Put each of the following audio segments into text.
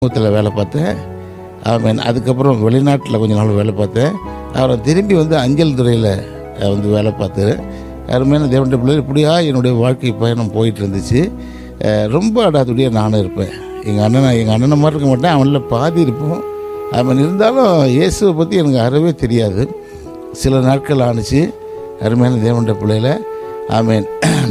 ராணுவத்தில் வேலை பார்த்தேன் அவன் அதுக்கப்புறம் வெளிநாட்டில் கொஞ்ச நாள் வேலை பார்த்தேன் அப்புறம் திரும்பி வந்து அஞ்சல் துறையில் வந்து வேலை பார்த்து அருமையான தேவனுடைய பிள்ளைகள் இப்படியா என்னுடைய வாழ்க்கை பயணம் போயிட்டு இருந்துச்சு அஹ் ரொம்ப அடாதுடியாக நானும் இருப்பேன் எங்கள் அண்ணனை எங்கள் அண்ணனை மாதிரி இருக்க மாட்டேன் அவனில் பாதி இருப்போம் அவன் இருந்தாலும் இயேசுவை பற்றி எனக்கு அறவே தெரியாது சில நாட்கள் ஆணுச்சு அருமையான தேவனுடைய பிள்ளையில ஆமேன்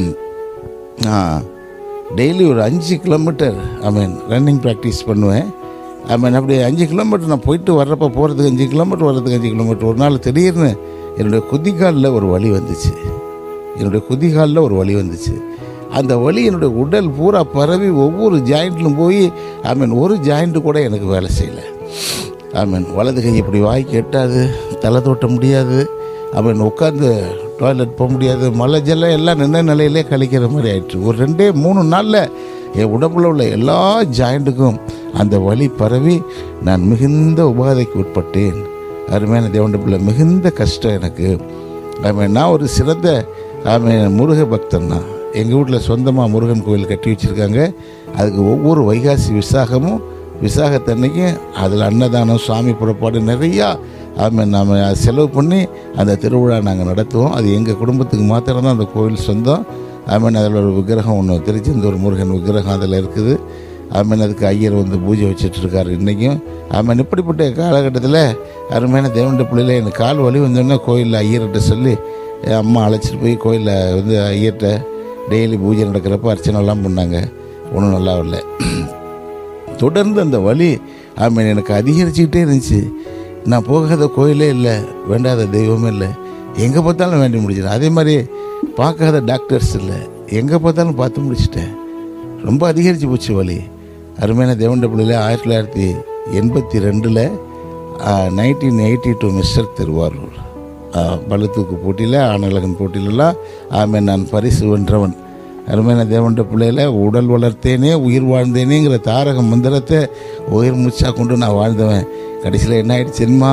டெய்லி ஒரு அஞ்சு kilometre I mean running practice பண்ணுவேன் ஐ மீன் அப்படி அஞ்சு கிலோமீட்டர் நான் போயிட்டு வர்றப்போ போகிறதுக்கு அஞ்சு கிலோமீட்டர் வர்றதுக்கு அஞ்சு கிலோமீட்டர் ஒரு நாள் திடீர்னு என்னுடைய குதிகாலில் ஒரு வலி வந்துச்சு என்னுடைய குதிகாலில் ஒரு வலி வந்துச்சு அந்த வலி என்னுடைய உடல் பூரா பரவி ஒவ்வொரு ஜாயிண்ட்லும் போய் ஐ மீன் ஒரு ஜாயிண்ட்டு கூட எனக்கு வேலை செய்யலை ஐ மீன் வலது கை இப்படி வாய்க்கு எட்டாது தலை தோட்ட முடியாது ஐ மீன் உட்காந்து டாய்லெட் போக முடியாது மலை ஜல்லம் எல்லாம் நின்ன நிலையிலே கழிக்கிற மாதிரி ஆயிடுச்சு ஒரு ரெண்டே மூணு நாளில் என் உடம்புல உள்ள எல்லா ஜாயிண்ட்டுக்கும் அந்த வலி பரவி நான் மிகுந்த உபாதைக்கு உட்பட்டேன் அருமையான தேவண்ட பிள்ளை மிகுந்த கஷ்டம் எனக்கு ஆமாம் நான் ஒரு சிறந்த ஆமாம் முருக பக்தன் தான் எங்கள் வீட்டில் சொந்தமாக முருகன் கோயில் கட்டி வச்சுருக்காங்க அதுக்கு ஒவ்வொரு வைகாசி விசாகமும் விசாகத்தன்னைக்கும் அதில் அன்னதானம் சுவாமி புறப்பாடு நிறையா ஆமாம் நாம் செலவு பண்ணி அந்த திருவிழா நாங்கள் நடத்துவோம் அது எங்கள் குடும்பத்துக்கு மாத்திரம்தான் அந்த கோயில் சொந்தம் ஆமீன் அதில் ஒரு விக்கிரகம் ஒன்று திருச்செந்தூர் முருகன் விக்கிரகம் அதில் இருக்குது ஆமீன் அதுக்கு ஐயர் வந்து பூஜை வச்சுட்டு இருக்காரு இன்றைக்கும் ஆமீன் இப்படிப்பட்ட காலகட்டத்தில் அருமையான தேவண்ட பிள்ளையில எனக்கு கால் வலி வந்தோடனே கோயிலில் ஐயர்கிட்ட சொல்லி என் அம்மா அழைச்சிட்டு போய் கோயிலில் வந்து ஐயர்கிட்ட டெய்லி பூஜை நடக்கிறப்ப அர்ச்சனைலாம் பண்ணாங்க ஒன்றும் நல்லா இல்லை தொடர்ந்து அந்த வலி ஆமீன் எனக்கு அதிகரிச்சுக்கிட்டே இருந்துச்சு நான் போகாத கோயிலே இல்லை வேண்டாத தெய்வமே இல்லை எங்கே பார்த்தாலும் வேண்டி முடிச்சிட்டேன் அதே மாதிரி பார்க்காத டாக்டர்ஸ் இல்லை எங்கே பார்த்தாலும் பார்த்து முடிச்சிட்டேன் ரொம்ப அதிகரித்து போச்சு வலி அருமையான தேவண்ட பிள்ளையில ஆயிரத்தி தொள்ளாயிரத்தி எண்பத்தி ரெண்டில் nineteen eighty two mister Thiruvarur பளுத்தூக்கு போட்டியில் ஆனழகன் போட்டியிலலாம் ஆமே நான் பரிசு வென்றவன் அருமையான தேவண்ட பிள்ளையில உடல் வளர்த்தேனே உயிர் வாழ்ந்தேனேங்கிற தாரக மந்திரத்தை உயிர் மூச்சா கொண்டு நான் வாழ்ந்தவன் கடைசியில் என்ன ஆயிடுச்சு தெரியுமா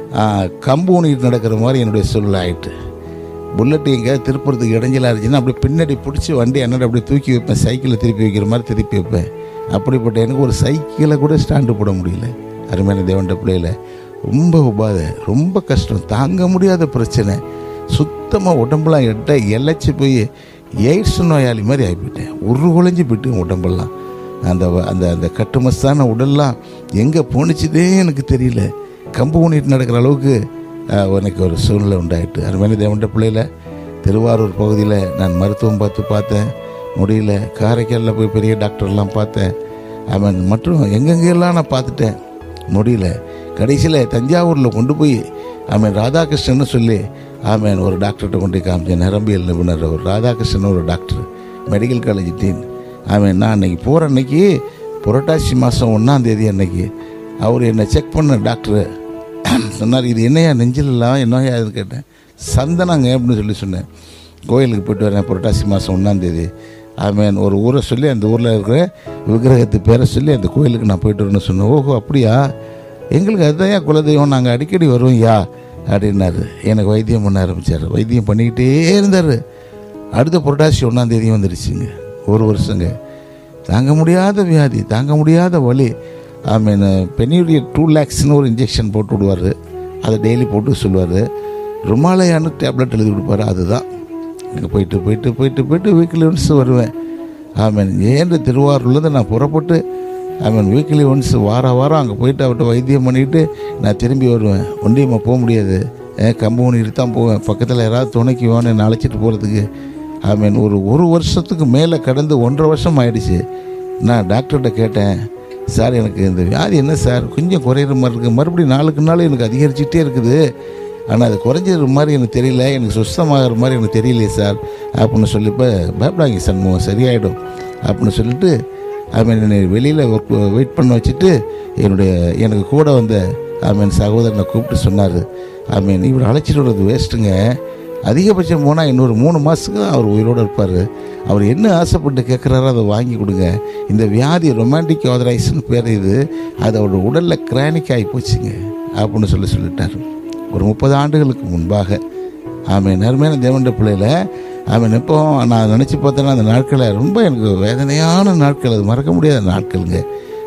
கம்பு ஊனிட்டு நடக்கிற மாதிரி என்னுடைய சூழ்நிலை ஆயிட்டு புல்லட் எங்கேயாவது திருப்புறதுக்கு இடைஞ்சலாக இருந்துச்சுன்னா அப்படியே பின்னாடி பிடிச்சி வண்டி என்னோட அப்படியே தூக்கி வைப்பேன் சைக்கிளில் திருப்பி வைக்கிற மாதிரி திருப்பி வைப்பேன் அப்படிப்பட்ட எனக்கு ஒரு சைக்கிளை கூட ஸ்டாண்டு போட முடியல அருமையான தேவண்ட பிள்ளையில ரொம்ப உபாதை ரொம்ப கஷ்டம் தாங்க முடியாத பிரச்சனை சுத்தமாக உடம்புலாம் எட்ட இழைச்சி போய் எய்ட்ஸ் நோயாளி மாதிரி ஆகிப்போயிட்டேன் உரு குலைஞ்சி போயிட்டு உடம்பெல்லாம் அந்த அந்த அந்த கட்டுமஸ்தான உடல்லாம் எங்கே போணுச்சுதே எனக்கு தெரியல கம்பு ஊனிட்டு நடக்கிற அளவுக்கு எனக்கு ஒரு சூழ்நிலை உண்டாயிட்டு அருமையான தேவண்ட பிள்ளையில திருவாரூர் பகுதியில் நான் மருத்துவம் பார்த்து பார்த்தேன் முடியல காரைக்காலில் போய் பெரிய டாக்டர்லாம் பார்த்தேன் அவன் மற்றும் எங்கெங்கெல்லாம் நான் பார்த்துட்டேன் முடியல கடைசியில் தஞ்சாவூரில் கொண்டு போய் அவன் ராதாகிருஷ்ணன் சொல்லி ஆமேன் ஒரு டாக்டர்கிட்ட கொண்டு போய் காமிச்சேன் நரம்பியல் நிபுணர் ஒரு ராதாகிருஷ்ணன் ஒரு டாக்டர் மெடிக்கல் காலேஜ் டீன் அவன் நான் அன்னைக்கு போகிற அன்னைக்கு புரட்டாசி மாதம் ஒன்றாம் தேதி அன்னைக்கு அவர் என்னை செக் பண்ண டாக்டரு சொன்னார் இது என்னையா நெஞ்சிலலாம் என்னையா இது கேட்டேன் சந்தனாங்க அப்படின்னு சொல்லி சொன்னேன் கோயிலுக்கு போயிட்டு வரேன் புரட்டாசி மாதம் ஒன்றாந்தேதி ஆமேன் ஒரு ஊரை சொல்லி அந்த ஊரில் இருக்கிற விக்கிரகத்து பேரை சொல்லி அந்த கோயிலுக்கு நான் போயிட்டு வரேன்னு சொன்னேன் ஓஹோ அப்படியா எங்களுக்கு அதுதான் ஏன் குலதெய்வம் நாங்கள் அடிக்கடி வருவோம் யா அப்படின்னாரு எனக்கு வைத்தியம் பண்ண ஆரம்பித்தார் வைத்தியம் பண்ணிக்கிட்டே இருந்தார் அடுத்த புரட்டாசி ஒன்றாந்தேதியும் வந்துடுச்சுங்க ஒரு வருஷங்க தாங்க முடியாத வியாதி தாங்க முடியாத வலி ஐ மீன் பெனியுடைய டூ லேக்ஸ்னு ஒரு இன்ஜெக்ஷன் போட்டு விடுவார் அதை டெய்லி போட்டு சொல்லுவார் ருமாலயான்னு டேப்லெட் எழுதி கொடுப்பாரு அதுதான் அங்கே போயிட்டு போயிட்டு போயிட்டு போயிட்டு வீக்லி ஒன்ஸ் வருவேன் ஐ மீன் ஏன் திருவாரூர்லேருந்து நான் புறப்பட்டு ஐ மீன் வீக்லி ஒன்ஸ் வார வாரம் அங்கே போயிட்டு அவர்கிட்ட வைத்தியம் பண்ணிவிட்டு நான் திரும்பி வருவேன் ஒண்டியமாக போக முடியாது கம்பு பண்ணிட்டு தான் போவேன் பக்கத்தில் யாராவது துணைக்கு வேணும் என்னை அழைச்சிட்டு போகிறதுக்கு ஐ மீன் ஒரு ஒரு வருஷத்துக்கு மேலே கடந்து ஒன்றரை வருஷம் ஆயிடுச்சு நான் டாக்டர்கிட்ட கேட்டேன் சார் எனக்கு இந்த வியாதி என்ன சார் கொஞ்சம் குறையிற மாதிரி இருக்குது மறுபடியும் நாளுக்கு நாள் எனக்கு அதிகரிச்சுட்டே இருக்குது ஆனால் அது குறைஞ்சிற மாதிரி எனக்கு தெரியல எனக்கு சுத்தமாகிற மாதிரி எனக்கு தெரியலையே சார் அப்படின்னு சொல்லிப்போ பயப்படாங்க சண்முகம் சரியாயிடும் அப்படின்னு சொல்லிட்டு ஐ மீன் என்னை வெளியில் ஒர்க் வெயிட் பண்ண வச்சுட்டு என்னுடைய எனக்கு கூட வந்த ஐ மீன் சகோதரனை கூப்பிட்டு சொன்னார் ஐ மீன் இவர் அழைச்சிட்டு வர்றது வேஸ்ட்டுங்க அதிகபட்சம் போனால் இன்னொரு மூணு மாதத்துக்கு அவர் உயிரோடு இருப்பார் அவர் என்ன ஆசைப்பட்டு கேட்குறாரோ அதை வாங்கி கொடுங்க இந்த வியாதி ரொமான்டிக் ஆதரைஸ்னு பேர் இது அது அவரோட உடலில் கிரானிக் ஆகி போச்சுங்க அப்படின்னு சொல்லி சொல்லிட்டார் ஒரு முப்பது ஆண்டுகளுக்கு முன்பாக ஆமை நறுமையான தேவண்ட பிள்ளையில அவன் இப்போ நான் நினச்சி பார்த்தேன்னா அந்த நாட்களை ரொம்ப எனக்கு வேதனையான நாட்கள் அது மறக்க முடியாத நாட்களுங்க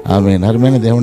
ஆமேன் அருமையான தேவன்